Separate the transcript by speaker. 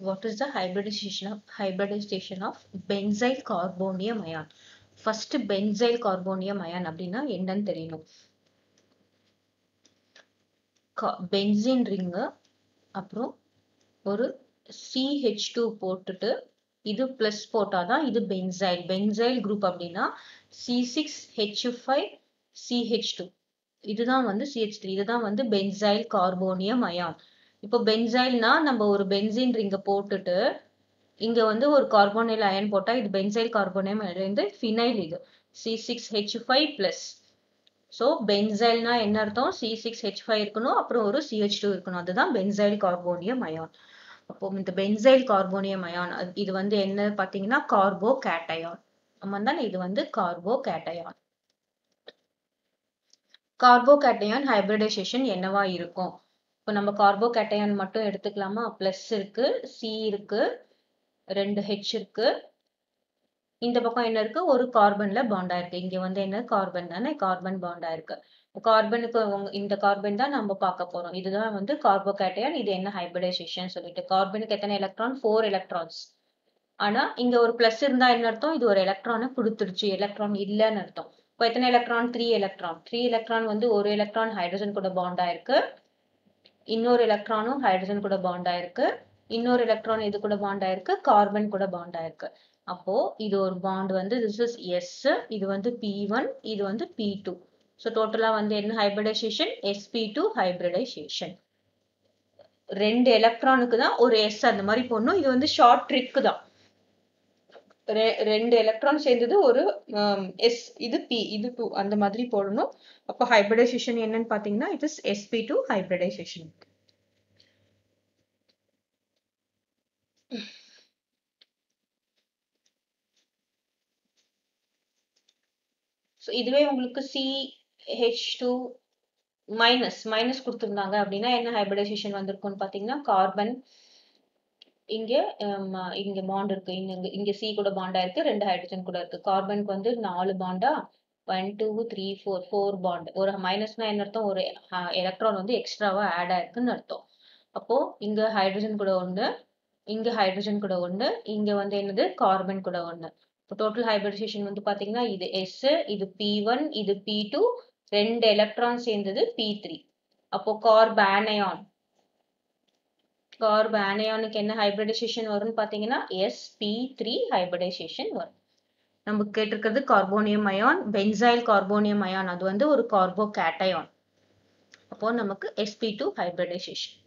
Speaker 1: what is the hybridization of hybridization of benzyl carbonium ion first benzyl carbonium ion அப்படின்னா என்னன்னு தெரியணும் benzene ring அப்புறம் ஒரு CH two போட்டுட்டு இது பிளஸ் போட்டாதான் இது பென்சைல் பென்சைல் குரூப் அப்படின்னா C six H five CH two இதுதான் வந்து சிஹெச் த்ரீ இதுதான் வந்து பென்சைல் கார்போனியம் அயான் இப்போ பென்சைல்னா நம்ம ஒரு பென்சின் ரிங்க போட்டுட்டு இங்க வந்து ஒரு கார்போனைல் அயன் போட்டா இது பென்சைல் கார்போனியம் இருந்து ஃபினைல் இது C six H five plus so பென்சைல்னா என்ன அர்த்தம் சி சிக்ஸ் ஹெச் ஃபைவ் இருக்கணும் அப்புறம் ஒரு சிஹெச் டூ இருக்கணும் அதுதான் பென்சைல் கார்போனியம் அயான் அப்போ இந்த பென்சைல் கார்போனியம் அயான் இது வந்து என்ன பார்த்தீங்கன்னா கார்போ கேட்டயான் ஆமாம் தானே இது வந்து carbocation carbocation hybridization என்னவா இருக்கும் இப்போ நம்ம கார்போ கேட்டயான் மட்டும் எடுத்துக்கலாமா பிளஸ் இருக்கு சி இருக்கு ரெண்டு ஹெச் இருக்கு இந்த பக்கம் என்ன இருக்கு ஒரு கார்பன்ல பாண்டா இருக்கு இங்க வந்து என்ன கார்பன் தானே கார்பன் பாண்டா இருக்கு கார்பனுக்கு இந்த கார்பன் தான் நம்ம பார்க்க போறோம் இதுதான் வந்து கார்போகேட்டையான் இது என்ன ஹைபிரிடைசேஷன் சொல்லிட்டு கார்பனுக்கு எத்தனை எலக்ட்ரான் ஃபோர் எலக்ட்ரான்ஸ் ஆனா இங்க ஒரு பிளஸ் இருந்தா என்ன அர்த்தம் இது ஒரு எலக்ட்ரானை கொடுத்துருச்சு எலக்ட்ரான் இல்லைன்னு அர்த்தம் இப்போ எத்தனை electron three electron three electron வந்து ஒரு எலக்ட்ரான் ஹைட்ரஜன் கூட பாண்ட் ஆயிருக்கு இன்னொரு எலக்ட்ரானும் ஹைட்ரஜன் கூட பாண்ட் ஆயிருக்கு இன்னொரு எலக்ட்ரான் இது கூட பாண்ட் ஆயிருக்கு கார்பன் கூட பாண்ட் ஆயிருக்கு அப்போ இது ஒரு பாண்ட் வந்து திஸ் இஸ் எஸ் இது வந்து பி ஒன் இது வந்து பி டூ ஸோ டோட்டலா வந்து என்ன ஹைபிரிடைசேஷன் எஸ்பி டூ ஹைபிரிடைசேஷன் ரெண்டு எலக்ட்ரானுக்கு தான் ஒரு எஸ் அந்த மாதிரி போடணும் இது வந்து ஷார்ட் ட்ரிக் தான் ரெண்டு எலக்ட்ரான் சேர்ந்தது ஒரு எஸ் இது பி இது டூ அந்த மாதிரி போடணும் அப்போ ஹைபிரிடைசேஷன் என்னன்னு பார்த்தீங்கன்னா it is SP two hybridization so இதுவே உங்களுக்கு C H two minus minus கொடுத்துருந்தாங்க அப்படின்னா என்ன ஹைபிரிடைசேஷன் வந்திருக்கும்னு பார்த்தீங்கன்னா கார்பன் இங்க இங்க பாண்ட் இருக்கு இங்க இங்க சி கூட பாண்டா இருக்கு ரெண்டு ஹைட்ரஜன் கூட இருக்கு கார்பனுக்கு வந்து நாலு பாண்டா one two three four four bond ஒரு மைனஸ்னா என்ன அர்த்தம் ஒரு எலக்ட்ரான் வந்து எக்ஸ்ட்ராவா ஆட் ஆயிருக்குன்னு அர்த்தம் அப்போ இங்க ஹைட்ரஜன் கூட ஒண்ணு இங்க ஹைட்ரஜன் கூட ஒண்ணு இங்க வந்து என்னது கார்பன் கூட ஒண்ணு இப்போ டோட்டல் ஹைபிரிடைசேஷன் வந்து பாத்தீங்கன்னா இது எஸ் இது பி ஒன் இது பி டூ ரெண்டு எலக்ட்ரான் சேர்ந்தது பி த்ரீ அப்போ கார்பானயான் கார்ப் ஆனயானுக்கு என்ன ஹைபிரிடைசேஷன் வரும்னு பார்த்தீங்கன்னா எஸ் பி த்ரீ ஹைபிரிடைசேஷன் வரும் நமக்கு கேட்டிருக்கிறது carbonium ion benzyl carbonium ion அது வந்து ஒரு கார்போ கேட்டயான் அப்போ நமக்கு எஸ்பி டூ ஹைபிரிடைசேஷன்